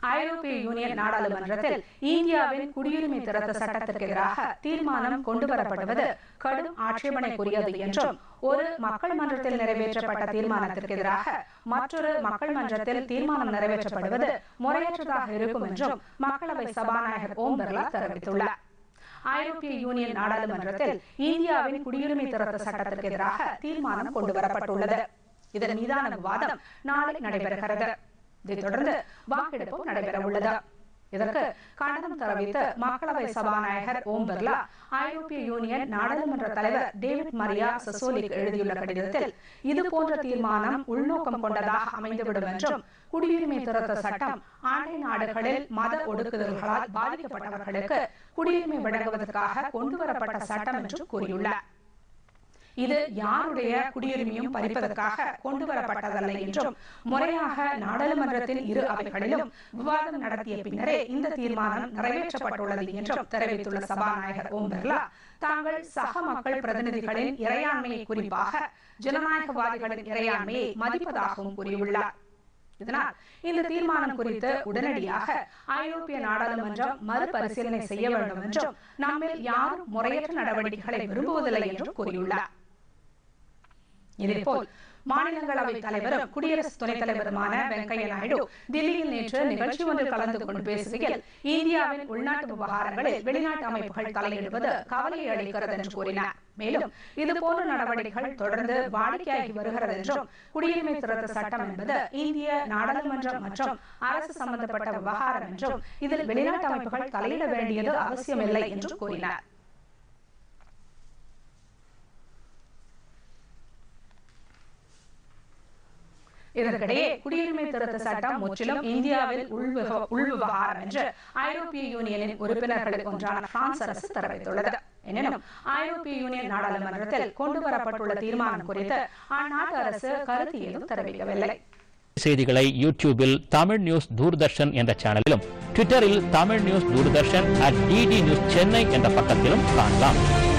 ஐரோப்பிய யூனியன் நாடாளுமன்றத்தில் இந்தியாவின் குடியுரிமை திருத்த சட்டத்திற்கு எதிராக தீர்மானம் கொண்டுவரப்படுவது கடும் ஆட்சேபனைக்குரியது என்றும் ஒரு மக்கள் மன்றத்தில் நிறைவேற்றப்பட்ட தீர்மானத்திற்கு எதிராக மற்றொரு மக்கள் மன்றத்தில் தீர்மானம் நிறைவேற்றப்படுவது முறையற்றதாக இருக்கும் என்றும் மக்களவை சபாநாயகர் ஓம் பிர்லா தெரிவித்துள்ளார் ஐரோப்பிய யூனியன் நாடாளுமன்றத்தில் இந்தியாவின் குடியுரிமை திருத்த சட்டத்திற்கு எதிராக தீர்மானம் கொண்டுவரப்பட்டுள்ளது இதன் மீதான விவாதம் நாளை நடைபெறுகிறது இதைத் தொடர்ந்து வாக்கெடுப்பும் நடைபெற உள்ளது இதற்கு கண்டனம் தெரிவித்து மக்களவை சபாநாயகர் ஓம் பிர்லா ஐரோப்பிய யூனியன் நாடாளுமன்ற தலைவர் டேவிட் மரியா சசோலிக்கு எழுதியுள்ள கடிதத்தில் இதுபோன்ற தீர்மானம் உள்நோக்கம் கொண்டதாக அமைந்துவிடும் என்றும் குடியுரிமை திருத்த சட்டம் ஆண்டை நாடுகளில் மத ஒடுக்குதல்களால் பாதிக்கப்பட்டவர்களுக்கு குடியுரிமை வழங்குவதற்காக கொண்டுவரப்பட்ட சட்டம் என்றும் கூறியுள்ளார் இது யாருடைய குடியுரிமையும் பறிப்பதற்காக கொண்டுவரப்பட்டதல்ல என்றும் முறையாக நாடாளுமன்றத்தின் இரு அவைகளிலும் விவாதம் நடத்திய பின்னரே இந்த தீர்மானம் நிறைவேற்றப்பட்டுள்ளது என்றும் தெரிவித்துள்ள சபாநாயகர் ஓம் பிர்லா தாங்கள் சக மக்கள் பிரதிநிதிகளின் இறையாண்மையை குறிப்பாக ஜனநாயகவாதிகளின் இறையாண்மையை மதிப்பதாகவும் கூறியுள்ளார் இதனால் இந்த தீர்மானம் குறித்து உடனடியாக ஐரோப்பிய நாடாளுமன்றம் மறுபரிசீலனை செய்ய வேண்டும் என்றும் நம்மில் யாரும் முறையற்ற நடவடிக்கைகளை விரும்புவதில்லை என்றும் கூறியுள்ளார் இதேபோல் மாநிலங்களவை தலைவரும் குடியரசு துணைத் தலைவருமான வெங்கையா நாயுடு தில்லியில் நேற்று நிகழ்ச்சி ஒன்றில் கலந்து கொண்டு பேசுகையில் இந்தியாவின் உள்நாட்டு விவகாரங்களில் வெளிநாட்டு அமைப்புகள் தலையிடுவது கவலையை அளிக்கிறது என்று கூறினார் மேலும் இதுபோன்ற நடவடிக்கைகள் தொடர்ந்து வாடிக்கையாகி வருகிறது என்றும் குடியுரிமை திருத்த சட்டம் என்பது இந்திய நாடாளுமன்றம் மற்றும் அரசு சம்பந்தப்பட்ட விவகாரம் என்றும் இதில் வெளிநாட்டு அமைப்புகள் தலையிட வேண்டியது அவசியமில்லை என்றும் கூறினார் இதற்கிடையே குடியுரிமை திருத்த சட்டம் முற்றிலும் இந்தியாவில் உள்விவ- உள்விவகாரம் என்று ஐரோப்பிய யூனியனின் உறுப்பினர்களுக்கு ஒன்றான பிரான்ஸ் அரசு தெரிவித்துள்ளது எனினும் ஐரோப்பிய யூனியன் நாடாளுமன்றத்தில் கொண்டுவரப்பட்டுள்ள தீர்மானம் குறித்து அந்நாட்டு அரசு கருத்து ஏதும் தெரிவிக்கவில்லை செய்திகளை யூடியூபில் தமிழ் நியூஸ் தூர்தர்ஷன் என்ற சேனலிலும் ட்விட்டரில் Tamil news Doordarshan at DD news Chennai என்ற பக்கத்திலும் காணலாம்